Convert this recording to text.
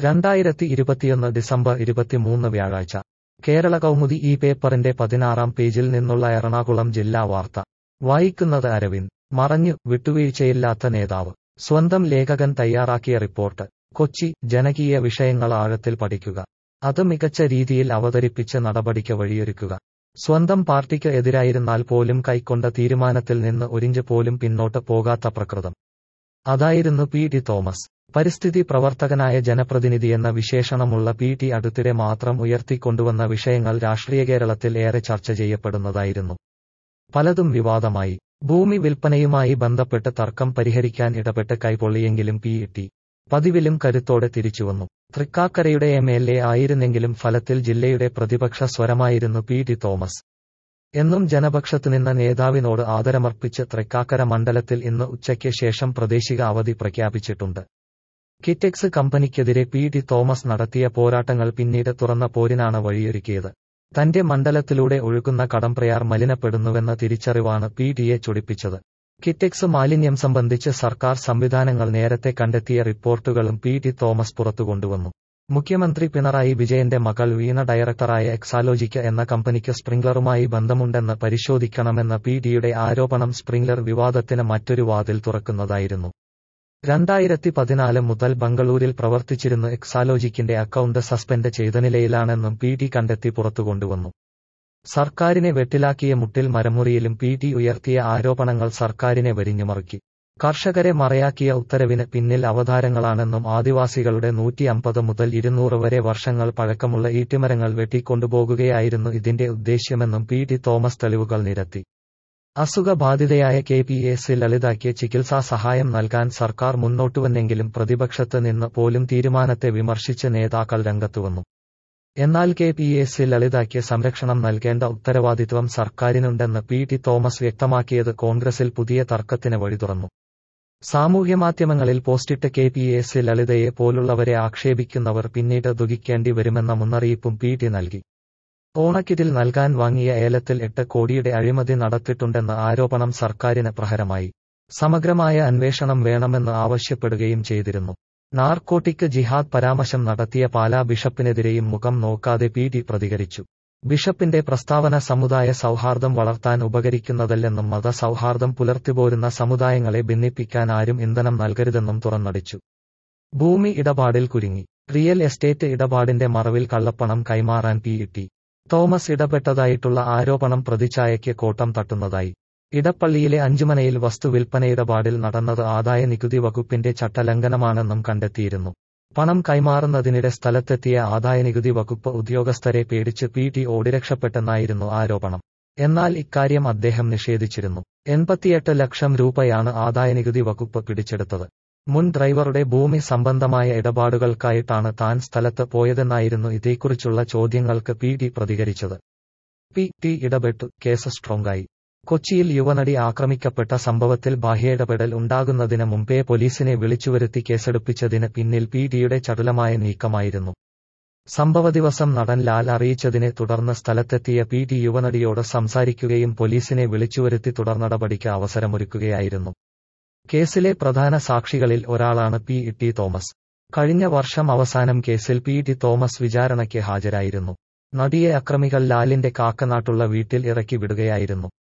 രണ്ടായിരത്തി ഇരുപത്തിയൊന്ന് ഡിസംബർ ഇരുപത്തിമൂന്ന് വ്യാഴാഴ്ച കേരള കൗമുദി ഈ പേപ്പറിന്റെ പതിനാറാം പേജിൽ നിന്നുള്ള എറണാകുളം ജില്ലാ വാർത്ത വായിക്കുന്നത് അരവിന്ദ് മറഞ്ഞു വിട്ടുവീഴ്ചയില്ലാത്ത നേതാവ് സ്വന്തം ലേഖകൻ തയ്യാറാക്കിയ റിപ്പോർട്ട് കൊച്ചി ജനകീയ വിഷയങ്ങൾ ആഴത്തിൽ പഠിക്കുക അത് മികച്ച രീതിയിൽ അവതരിപ്പിച്ച് നടപടിക്ക് വഴിയൊരുക്കുക സ്വന്തം പാർട്ടിക്ക് എതിരായിരുന്നാൽ പോലും കൈക്കൊണ്ട തീരുമാനത്തിൽ നിന്ന് ഒരിഞ്ച് പോലും പിന്നോട്ട് പോകാത്ത പ്രകൃതം അതായിരുന്നു പി ടി തോമസ് പരിസ്ഥിതി പ്രവർത്തകനായ ജനപ്രതിനിധിയെന്ന വിശേഷണമുള്ള പി ടി അടുത്തിടെ മാത്രം ഉയർത്തിക്കൊണ്ടുവന്ന വിഷയങ്ങൾ രാഷ്ട്രീയ കേരളത്തിൽ ഏറെ ചർച്ച ചെയ്യപ്പെടുന്നതായിരുന്നു പലതും വിവാദമായി ഭൂമി വിൽപ്പനയുമായി ബന്ധപ്പെട്ട് തർക്കം പരിഹരിക്കാൻ ഇടപെട്ട് കൈപൊള്ളിയെങ്കിലും പി ടി പതിവിലും കരുത്തോടെ തിരിച്ചുവന്നു തൃക്കാക്കരയുടെ എം എൽ എ ആയിരുന്നെങ്കിലും ഫലത്തിൽ ജില്ലയുടെ പ്രതിപക്ഷ സ്വരമായിരുന്നു പി ടി തോമസ് എന്നും ജനപക്ഷത്തു നിന്ന നേതാവിനോട് ആദരമർപ്പിച്ച് തൃക്കാക്കര മണ്ഡലത്തിൽ ഇന്ന് ഉച്ചയ്ക്ക് ശേഷം പ്രാദേശിക അവധി പ്രഖ്യാപിച്ചിട്ടുണ്ട് കിറ്റെക്സ് കമ്പനിക്കെതിരെ പി ടി തോമസ് നടത്തിയ പോരാട്ടങ്ങൾ പിന്നീട് തുറന്ന പോരിനാണ് വഴിയൊരുക്കിയത് തന്റെ മണ്ഡലത്തിലൂടെ ഒഴുകുന്ന കടംപ്രയാർ മലിനപ്പെടുന്നുവെന്ന തിരിച്ചറിവാണ് പി ടിയെ ചൊടിപ്പിച്ചത് കിറ്റെക്സ് മാലിന്യം സംബന്ധിച്ച് സർക്കാർ സംവിധാനങ്ങൾ നേരത്തെ കണ്ടെത്തിയ റിപ്പോർട്ടുകളും പി ടി തോമസ് പുറത്തുകൊണ്ടുവന്നു മുഖ്യമന്ത്രി പിണറായി വിജയന്റെ മകൾ വീണ ഡയറക്ടറായ എക്സാലോജിക്ക് എന്ന കമ്പനിക്ക് സ്പ്രിംഗ്ലറുമായി ബന്ധമുണ്ടെന്ന് പരിശോധിക്കണമെന്ന പി ഡിയുടെ ആരോപണം സ്പ്രിംഗ്ലർ വിവാദത്തിന് മറ്റൊരു വാതിൽ തുറക്കുന്നതായിരുന്നു രണ്ടായിരത്തി പതിനാല് മുതൽ ബംഗളൂരിൽ പ്രവർത്തിച്ചിരുന്ന എക്സാലോജിക്കിന്റെ അക്കൗണ്ട് സസ്പെൻഡ് ചെയ്ത നിലയിലാണെന്നും പി ടി കണ്ടെത്തി പുറത്തുകൊണ്ടുവന്നു സർക്കാരിനെ വെട്ടിലാക്കിയ മുട്ടിൽ മരമുറിയിലും പി ടി ഉയർത്തിയ ആരോപണങ്ങൾ സർക്കാരിനെ വരിഞ്ഞുമറുക്കി കർഷകരെ മറയാക്കിയ ഉത്തരവിന് പിന്നിൽ അവതാരങ്ങളാണെന്നും ആദിവാസികളുടെ നൂറ്റി അമ്പത് മുതൽ ഇരുന്നൂറ് വരെ വർഷങ്ങൾ പഴക്കമുള്ള ഈട്ടിമരങ്ങൾ വെട്ടിക്കൊണ്ടുപോകുകയായിരുന്നു ഇതിന്റെ ഉദ്ദേശ്യമെന്നും പി ടി തോമസ് തെളിവുകൾ നിരത്തി അസുഖബാധിതയായ കെ പി എസ് ലളിതയ്ക്ക് ചികിത്സാ സഹായം നൽകാൻ സർക്കാർ മുന്നോട്ടുവന്നെങ്കിലും പ്രതിപക്ഷത്ത് നിന്ന് പോലും തീരുമാനത്തെ വിമർശിച്ച് നേതാക്കൾ രംഗത്തുവന്നു എന്നാൽ കെ പി എസ് ലളിതയ്ക്ക് സംരക്ഷണം നൽകേണ്ട ഉത്തരവാദിത്വം സർക്കാരിനുണ്ടെന്ന് പി ടി തോമസ് വ്യക്തമാക്കിയത് കോൺഗ്രസിൽ പുതിയ തർക്കത്തിന് വഴി തുറന്നു സാമൂഹ്യമാധ്യമങ്ങളിൽ പോസ്റ്റിട്ട് കെ പി എസ് ലളിതയെ പോലുള്ളവരെ ആക്ഷേപിക്കുന്നവർ പിന്നീട് ദുഃഖിക്കേണ്ടി വരുമെന്ന മുന്നറിയിപ്പും പി ടി നൽകി ഓണക്കിറ്റിൽ നൽകാൻ വാങ്ങിയ ഏലത്തിൽ എട്ട് കോടിയുടെ അഴിമതി നടത്തിയിട്ടുണ്ടെന്ന ആരോപണം സർക്കാരിന് പ്രഹരമായി സമഗ്രമായ അന്വേഷണം വേണമെന്ന് ആവശ്യപ്പെടുകയും ചെയ്തിരുന്നു നാർക്കോട്ടിക് ജിഹാദ് പരാമർശം നടത്തിയ പാലാ ബിഷപ്പിനെതിരെയും മുഖം നോക്കാതെ പി ടി പ്രതികരിച്ചു ബിഷപ്പിന്റെ പ്രസ്താവന സമുദായ സൗഹാർദ്ദം വളർത്താൻ ഉപകരിക്കുന്നതല്ലെന്നും മതസൗഹാർദ്ദം പുലർത്തിപോരുന്ന സമുദായങ്ങളെ ഭിന്നിപ്പിക്കാൻ ആരും ഇന്ധനം നൽകരുതെന്നും തുറന്നടിച്ചു ഭൂമി ഇടപാടിൽ കുരുങ്ങി റിയൽ എസ്റ്റേറ്റ് ഇടപാടിന്റെ മറവിൽ കള്ളപ്പണം കൈമാറാൻ പി ടി തോമസ് ഇടപെട്ടതായിട്ടുള്ള ആരോപണം പ്രതിച്ഛായയ്ക്ക് കോട്ടം തട്ടുന്നതായി ഇടപ്പള്ളിയിലെ അഞ്ചുമനയിൽ വസ്തു വിൽപ്പനയിടപാടിൽ നടന്നത് ആദായ നികുതി വകുപ്പിന്റെ ചട്ടലംഘനമാണെന്നും കണ്ടെത്തിയിരുന്നു പണം കൈമാറുന്നതിനിടെ സ്ഥലത്തെത്തിയ ആദായനികുതി വകുപ്പ് ഉദ്യോഗസ്ഥരെ പേടിച്ച് പി ടി ഓടിരക്ഷപ്പെട്ടെന്നായിരുന്നു ആരോപണം എന്നാൽ ഇക്കാര്യം അദ്ദേഹം നിഷേധിച്ചിരുന്നു എൺപത്തിയെട്ട് ലക്ഷം രൂപയാണ് ആദായനികുതി വകുപ്പ് പിടിച്ചെടുത്തത് മുൻ ഡ്രൈവറുടെ ഭൂമി സംബന്ധമായ ഇടപാടുകൾക്കായിട്ടാണ് താൻ സ്ഥലത്ത് പോയതെന്നായിരുന്നു ഇതേക്കുറിച്ചുള്ള ചോദ്യങ്ങൾക്ക് പി ടി പ്രതികരിച്ചത് പി ടി ഇടപെട്ടു കേസ് സ്ട്രോങ്ങായി കൊച്ചിയിൽ യുവനടി ആക്രമിക്കപ്പെട്ട സംഭവത്തിൽ ബാഹ്യയിടപെടൽ ഉണ്ടാകുന്നതിന് മുമ്പേ പോലീസിനെ വിളിച്ചുവരുത്തി കേസെടുപ്പിച്ചതിന് പിന്നിൽ പി ഡിയുടെ ചടുലമായ നീക്കമായിരുന്നു സംഭവ ദിവസം നടൻ ലാൽ അറിയിച്ചതിനെ തുടർന്ന് സ്ഥലത്തെത്തിയ പി ടി യുവനടിയോട് സംസാരിക്കുകയും പോലീസിനെ വിളിച്ചുവരുത്തി തുടർനടപടിക്ക് അവസരമൊരുക്കുകയായിരുന്നു കേസിലെ പ്രധാന സാക്ഷികളിൽ ഒരാളാണ് പി ടി തോമസ് കഴിഞ്ഞ വർഷം അവസാനം കേസിൽ പി ടി തോമസ് വിചാരണയ്ക്ക് ഹാജരായിരുന്നു നടിയെ അക്രമികൾ ലാലിന്റെ കാക്കനാട്ടുള്ള വീട്ടിൽ ഇറക്കി വിടുകയായിരുന്നു